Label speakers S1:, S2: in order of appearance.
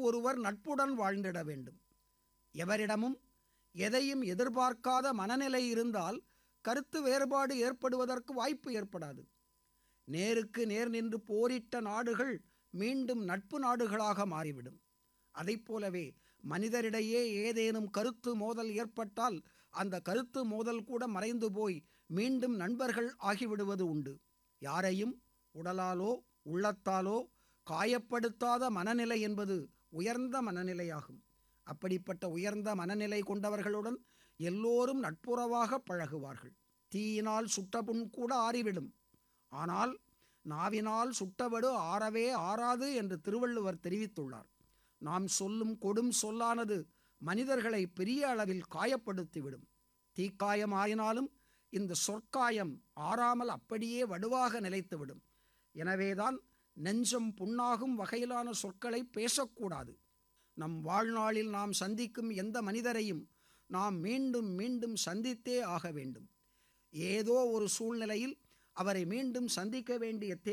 S1: ஒருவர் நட்புடன் வாழ்ந்திட வேண்டும் எவரிடமும் எதையும் எதிர்பார்க்காத மனநிலை இருந்தால் கருத்து வேறுபாடு ஏற்படுவதற்கு வாய்ப்பு ஏற்படாது நேருக்கு நேர் நின்று போரிட்ட நாடுகள் மீண்டும் நட்பு நாடுகளாக மாறிவிடும் அதைப் போலவே மனிதரிடையே ஏதேனும் கருத்து மோதல் ஏற்பட்டால் அந்த கருத்து மோதல் கூட மறைந்து போய் மீண்டும் நண்பர்கள் ஆகிவிடுவது உண்டு யாரையும் உடலாலோ உள்ளத்தாலோ காயப்படுத்தாத மனநிலை என்பது உயர்ந்த மனநிலையாகும் அப்படிப்பட்ட உயர்ந்த மனநிலை கொண்டவர்களுடன் எல்லோரும் நட்புறவாக பழகுவார்கள் தீயினால் சுட்ட புண் கூட ஆறிவிடும் ஆனால் நாவினால் சுட்டவடு ஆறவே ஆறாது என்று திருவள்ளுவர் தெரிவித்துள்ளார் நாம் சொல்லும் கொடும் சொல்லானது மனிதர்களை பெரிய அளவில் காயப்படுத்திவிடும் தீக்காயம் ஆயினாலும் இந்த சொற்காயம் ஆறாமல் அப்படியே வடுவாக நிலைத்துவிடும் எனவேதான் நெஞ்சம் புண்ணாகும் வகையிலான சொற்களை பேசக்கூடாது நம் வாழ்நாளில் நாம் சந்திக்கும் எந்த மனிதரையும் நாம் மீண்டும் மீண்டும் சந்தித்தே ஆக வேண்டும் ஏதோ ஒரு சூழ்நிலையில் அவரை மீண்டும் சந்திக்க வேண்டிய தே